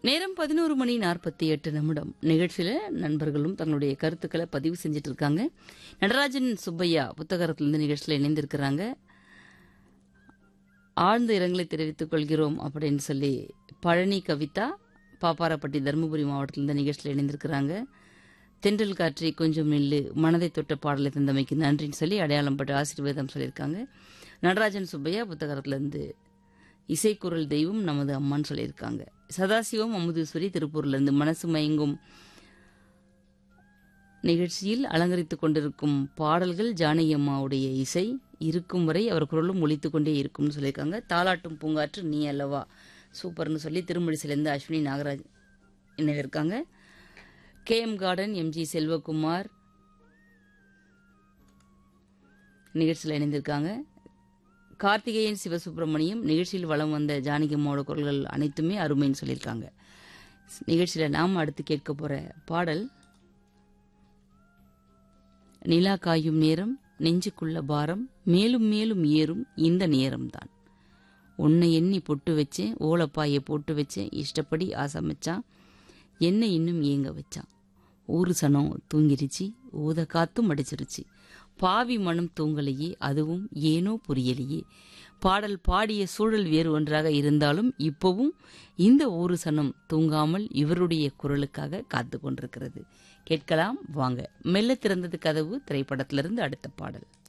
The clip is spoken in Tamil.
நேரம் பதினோரு மணி நாற்பத்தி எட்டு நிமிடம் நிகழ்ச்சியில நண்பர்களும் தங்களுடைய கருத்துக்களை பதிவு செஞ்சுட்டு இருக்காங்க நடராஜன் சுப்பையா புத்தகத்திலிருந்து நிகழ்ச்சியில் இணைந்திருக்கிறாங்க ஆழ்ந்த இரங்கலை தெரிவித்துக் கொள்கிறோம் அப்படின்னு சொல்லி பழனி கவிதா பாப்பாரப்பட்டி தருமபுரி மாவட்டத்திலிருந்து நிகழ்ச்சியில் இணைந்திருக்கிறாங்க தென்றல் காற்றி கொஞ்சம் நில்லு மனதை தொட்ட பாடலை தந்தமைக்கு நன்றின்னு சொல்லி அடையாளம் பட்டு ஆசீர்வாதம் சொல்லியிருக்காங்க நடராஜன் சுப்பையா புத்தகத்திலிருந்து இசைக்குரல் தெய்வம் நமது அம்மான்னு சொல்லியிருக்காங்க சதாசிவம் அமுதீஸ்வரி திருப்பூர்லேருந்து மனசு மயங்கும் நிகழ்ச்சியில் அலங்கரித்துக் கொண்டிருக்கும் பாடல்கள் ஜானகி அம்மாவுடைய இசை இருக்கும் வரை அவர் குரலும் ஒலித்துக் கொண்டே இருக்கும்னு சொல்லியிருக்காங்க தாலாட்டும் பூங்காற்று நீ அல்லவா சூப்பர்னு சொல்லி திருமணிசிலேருந்து அஸ்வினி நாகராஜ் இணைந்திருக்காங்க K M garden MG Selvakumar நிகழ்ச்சியில் இணைந்திருக்காங்க கார்த்திகேயன் சிவசுப்பிரமணியம் நிகழ்ச்சியில் வலம் வந்த ஜானகி அம்மாவோட குரல்கள் அனைத்துமே அருமைன்னு சொல்லியிருக்காங்க நிகழ்ச்சியில் நாம் அடுத்து கேட்க போற பாடல் நிலா காயும் நேரம் நெஞ்சுக்குள்ள பாரம் மேலும் மேலும் ஏறும் இந்த நேரம்தான் உன்னை எண்ணி பொட்டு வச்சேன் ஓலப்பாயை போட்டு வச்சேன் இஷ்டப்படி ஆசமிச்சான் என்னை இன்னும் ஏங்க வச்சான் ஊரு சனம் தூங்கிருச்சு ஊத காத்தும் அடிச்சிருச்சு பாவி மனம் தூங்கலையே அதுவும் ஏனோ புரியலையே பாடல் பாடிய சூழல் வேறு ஒன்றாக இருந்தாலும் இப்பவும் இந்த ஊரு சனம் தூங்காமல் இவருடைய குரலுக்காக காத்து கொண்டிருக்கிறது கேட்கலாம் வாங்க மெல்ல திறந்தது கதவு திரைப்படத்திலிருந்து அடுத்த பாடல்